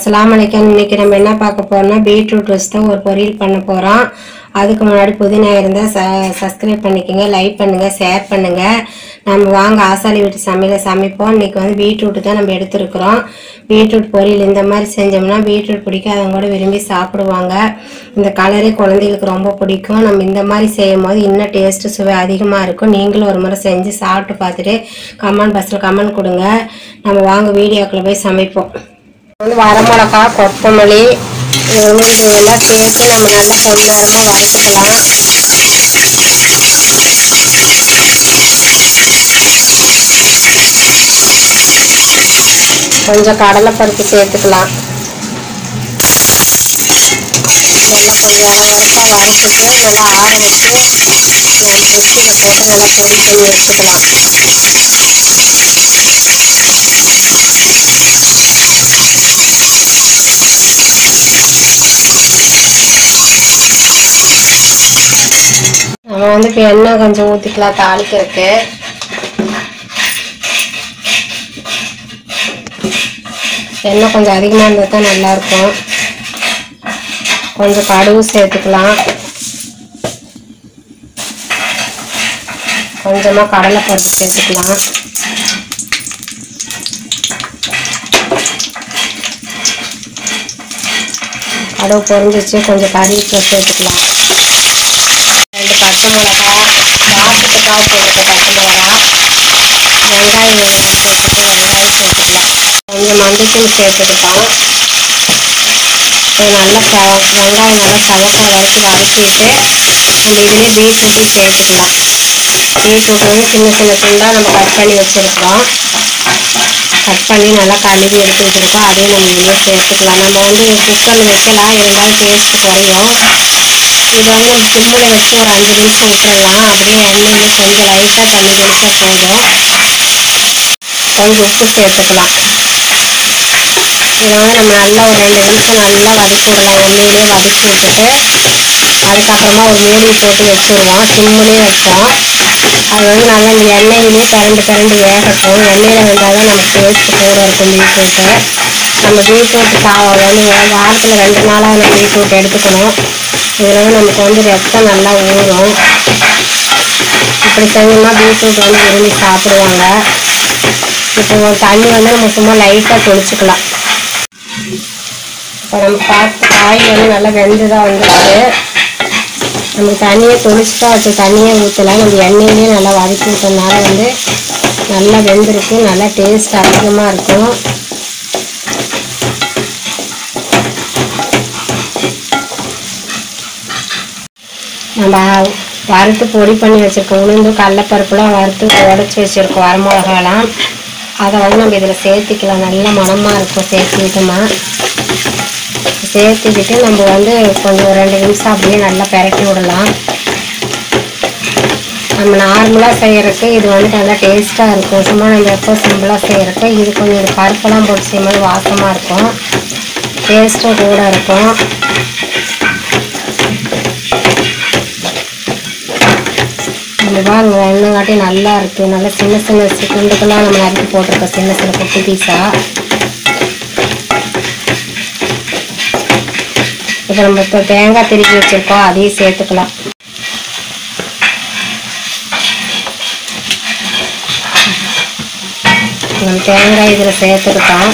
அஸ்ஸலாமு அலைக்கும் இன்னைக்கு நம்ம என்ன பார்க்க போறோம்னா பீட்ரூட் வச்சு தான் ஒரு பொரியல் பண்ண போகிறோம் அதுக்கு முன்னாடி புதினா இருந்தால் ச சப்ஸ்கிரைப் பண்ணிக்கோங்க லைக் பண்ணுங்கள் ஷேர் பண்ணுங்கள் நம்ம வாங்க ஆசாலி வீட்டு சமையலை சமைப்போம் இன்னைக்கு வந்து பீட்ரூட் தான் நம்ம எடுத்துருக்குறோம் பீட்ரூட் பொரியல் இந்த மாதிரி செஞ்சோம்னா பீட்ரூட் பிடிக்காதவங்க கூட விரும்பி சாப்பிடுவாங்க இந்த கலரே குழந்தைகளுக்கு ரொம்ப பிடிக்கும் நம்ம இந்த மாதிரி செய்யும் போது இன்னும் டேஸ்ட்டு சுவை அதிகமாக இருக்கும் நீங்களும் ஒரு முறை செஞ்சு சாப்பிட்டு பார்த்துட்டு கமெண்ட் பாக்ஸில் கமெண்ட் கொடுங்க நம்ம வாங்க வீடியோக்குள்ளே போய் சமைப்போம் வந்து வரமிளகா கொத்தமல்லி உளுந்து இதெல்லாம் சேர்த்து நம்ம நல்லா பொன்னரமாக வறுத்துக்கலாம் கொஞ்சம் கடலைப்பருப்பு சேர்த்துக்கலாம் இதெல்லாம் கொஞ்சம் வறுத்தா வறுத்துட்டு நல்லா ஆற வச்சு நம்ம மிக்சியில் போட்டு நல்லா பொடி பண்ணி வச்சுக்கலாம் நம்ம வந்து இப்போ எண்ணெய் கொஞ்சம் ஊற்றிக்கலாம் தாளிக்கிறதுக்கு எண்ணெய் கொஞ்சம் அதிகமாக இருந்தால் தான் நல்லாயிருக்கும் கொஞ்சம் கடுகு சேர்த்துக்கலாம் கொஞ்சமாக கடலைப்பருப்பு சேர்த்துக்கலாம் கடுகு பொரிஞ்சிச்சு கொஞ்சம் கறிவேப்பிலை சேர்த்துக்கலாம் ரெண்டு பச்சை மிளகா வாசத்துக்காக போட்டுக்க பச்சை மிளகா வெங்காயம் வேணும் சேர்த்துட்டு வெங்காயம் சேர்த்துக்கலாம் கொஞ்சம் மஞ்சத்தூள் சேர்த்துக்கிட்டோம் நல்லா ச வெங்காயம் நல்லா சவக்கிற வரைக்கும் வதக்கிட்டு நம்ம இதுலேயே பீட்ரூட்டும் சேர்த்துக்கலாம் பீட்ரூட் வந்து சின்ன சின்ன துண்டாக நம்ம கட் பண்ணி வச்சுருக்கோம் கட் பண்ணி நல்லா கழுவி எடுத்து வச்சுருக்கோம் அதையும் நம்ம இதுலேயே சேர்த்துக்கலாம் நம்ம வந்து குக்கரில் வைக்கலாம் இருந்தாலும் டேஸ்ட்டு குறையும் இது வந்து நம்ம சிம்மில் வச்சு ஒரு அஞ்சு நிமிஷம் விட்டுறலாம் அப்படியே எண்ணெயில் கொஞ்சம் லைட்டாக தண்ணி தெளிச்சா போதும் கொஞ்சம் உப்பு சேர்த்துக்கலாம் இதை வந்து நம்ம நல்லா ஒரு ரெண்டு நிமிஷம் நல்லா வதக்கி விடலாம் எண்ணெயிலே வதக்கி விட்டுட்டு அதுக்கப்புறமா ஒரு மூடி போட்டு வச்சுருவோம் சிம்மிலே வைப்போம் அது வந்து நல்லா இந்த எண்ணெயிலே பிறண்டு பிறண்டு வேகட்டும் எண்ணெயில் வெந்தால் தான் நமக்கு டேஸ்ட் கூட இருக்கும் பீட்ரூட்டு நம்ம பீட்ரூட் சா வந்து வாரத்தில் ரெண்டு நாளாக நம்ம பீட்ரூட் எடுத்துக்கணும் இதில் வந்து நமக்கு வந்து ரத்தம் நல்லா ஊறும் இப்படி செஞ்சோம்னா பீட்ரூட் வந்து விரும்பி சாப்பிடுவாங்க இப்போ தண்ணி வந்து நம்ம சும்மா லைட்டாக தெளிச்சுக்கலாம் இப்போ நம்ம பார்த்து காய் வந்து நல்லா வெந்துதான் வந்துருக்கு நமக்கு தண்ணியை தொளிச்சுட்டா வச்சு தண்ணியே ஊற்றலாம் நம்ம எண்ணெயிலே நல்லா வதக்கி விட்டனால வந்து நல்லா வெந்திருக்கு நல்லா டேஸ்ட் அதிகமாக இருக்கும் நம்ம வறுத்து பொடி பண்ணி வச்சுருக்கோம் உளுந்து கடலப்பருப்புலாம் வறுத்து உடச்சி வச்சுருக்கோம் வரமிளகாலாம் அதை வந்து நம்ம இதில் சேர்த்திக்கலாம் நல்ல மணமாக இருக்கும் சேர்த்துக்கிட்டோமா சேர்த்துக்கிட்டு நம்ம வந்து கொஞ்சம் ரெண்டு நிமிஷம் அப்படியே நல்லா பெரட்டி விடலாம் நம்ம நார்மலாக செய்கிறதுக்கு இது வந்து நல்லா டேஸ்ட்டாக இருக்கும் சும்மா நம்ம எப்போ சிம்பிளாக செய்கிறதுக்கு இது கொஞ்சம் இது பருப்பெல்லாம் போட்டு செய்யும்போது வாசமாக இருக்கும் டேஸ்ட்டும் கூட இருக்கும் இந்த பாருங்க எண்ணெய் காட்டி நல்லா இருக்குது நல்லா சின்ன சின்ன துண்டுக்கெல்லாம் நம்ம நறுக்கி போட்டிருக்கோம் சின்ன சின்ன குட்டி பீஸாக இப்போ நம்ம இப்போ தேங்காய் திருப்பி வச்சுருக்கோம் அதையும் சேர்த்துக்கலாம் நம்ம தேங்காய் இதில் சேர்த்துக்கிட்டோம்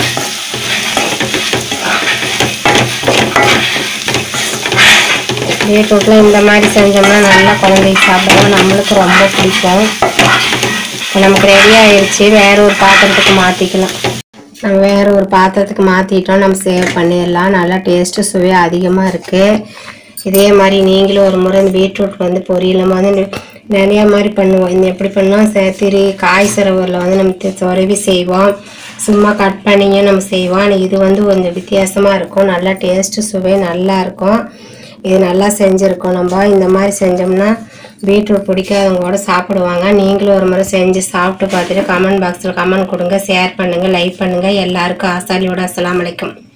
பீட்ரூட்டில் இந்த மாதிரி செஞ்சோம்னா நல்லா குழந்தைக்கு சாப்பிடுவோம் நம்மளுக்கு ரொம்ப பிடிக்கும் இப்போ நமக்கு ரெடி ஆயிடுச்சு வேற ஒரு பாத்திரத்துக்கு மாற்றிக்கலாம் நம்ம வேற ஒரு பாத்திரத்துக்கு மாற்றிட்டோம் நம்ம சேவ் பண்ணிடலாம் நல்லா டேஸ்ட்டு சுவை அதிகமாக இருக்குது இதே மாதிரி நீங்களும் ஒரு முறை இந்த பீட்ரூட் வந்து பொரியலும் வந்து நிறையா மாதிரி பண்ணுவோம் இந்த எப்படி பண்ணால் திரி காய் சிறவரில் வந்து நம்ம சொரவி செய்வோம் சும்மா கட் பண்ணியும் நம்ம செய்வோம் ஆனால் இது வந்து கொஞ்சம் வித்தியாசமாக இருக்கும் நல்லா டேஸ்ட்டு சுவை நல்லா இருக்கும் இது நல்லா செஞ்சுருக்கோம் நம்ம இந்த மாதிரி செஞ்சோம்னா பீட்ரூட் பிடிக்காதவங்க கூட சாப்பிடுவாங்க நீங்களும் ஒரு முறை செஞ்சு சாப்பிட்டு பார்த்துட்டு கமெண்ட் பாக்ஸில் கமெண்ட் கொடுங்க ஷேர் பண்ணுங்கள் லைக் பண்ணுங்கள் எல்லாருக்கும் ஆசாலியோட அஸ்ஸலாமு அலைக்கும்